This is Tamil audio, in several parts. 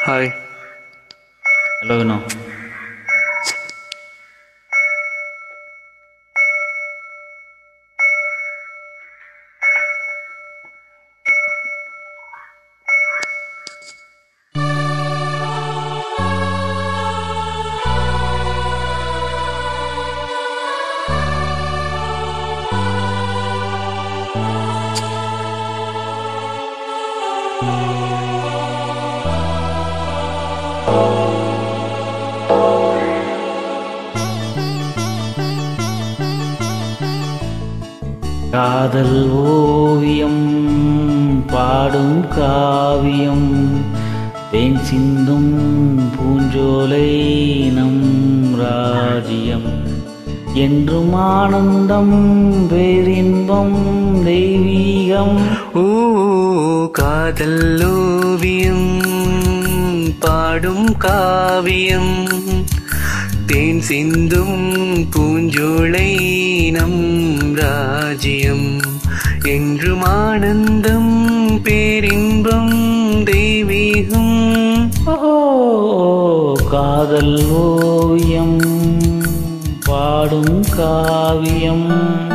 ஹாய் ஹலோ வினோ காதல் ஓவியம் பாடும் காவியம் தேன் சிந்தும் பூஞ்சோலை நம் ராஜ்யம் என்றும் ஆனந்தம் பேரின்பம் தெய்வீகம் ஓ காதல் ஓவியம் பாடும் காவியம் தேன் சிந்தும் பூஞ்சோலை நம் ராஜ்யம் என்றும் ஆனந்தம் பேரின்பம் தெய்வீகம் ஓ காதல் ஓவியம் பாடும் காவியம்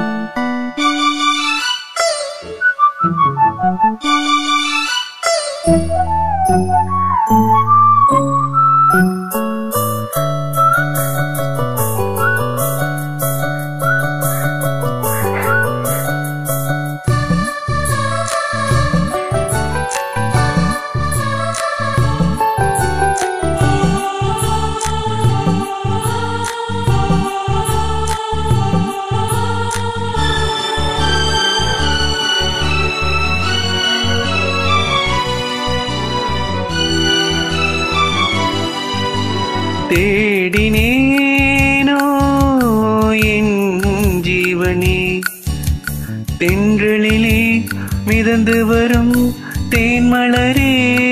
தேடினேனோ என் ஜீவனே தென்றலிலே மிதந்து வரும் தேன்மலரே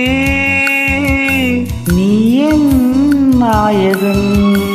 நீ என் நாயகன்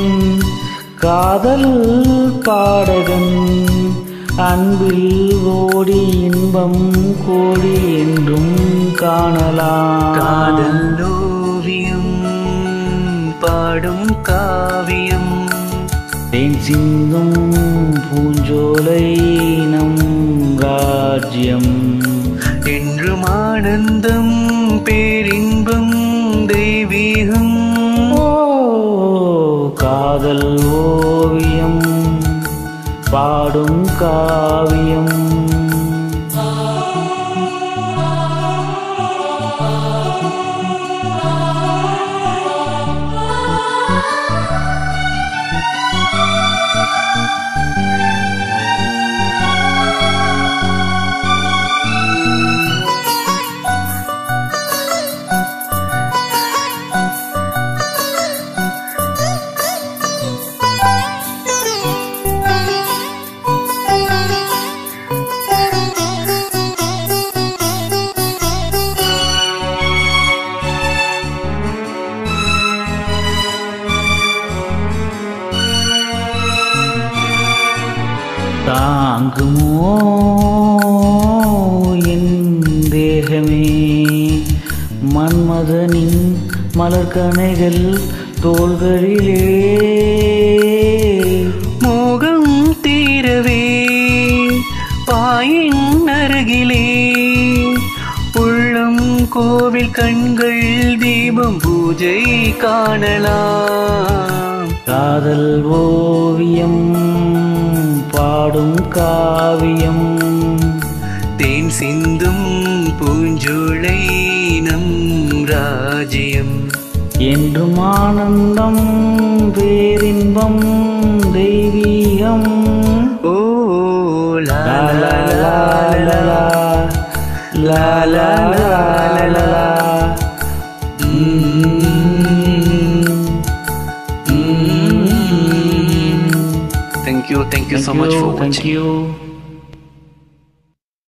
காதல் பாடகன் அன்பில் ஓடி இன்பம் கோடி என்றும் காணலாம் காதல் ஓவியம் பாடும் காவியம் தேன் சிந்தும் பூஞ்சோலை நம் ராஜ்யம் என்றும் ஆனந்தம் பேரின்பம் தெய்வீகம் ஓ காதல் ஓவியம் பாடும் காவியம் தாங்குமோ என் தேகமே மன்மதனின் மலர்கணைகள் தோள்களிலே மோகம் தீரவே பாயின் அருகிலே உள்ளம் கோவில் கண்கள் தீபம் பூஜை காணலாம் காதல் ஓவியம் பாடும் காவியம் தேன் சிந்தும் பூஞ்சோலை நம் ராஜ்யம் என்றும் ஆனந்தம் பேரின்பம் தெய்வீகம் ஓ லா லா லா லா லா லா லா லா லா லா லா Thank you, thank you so much for Thank watching. you.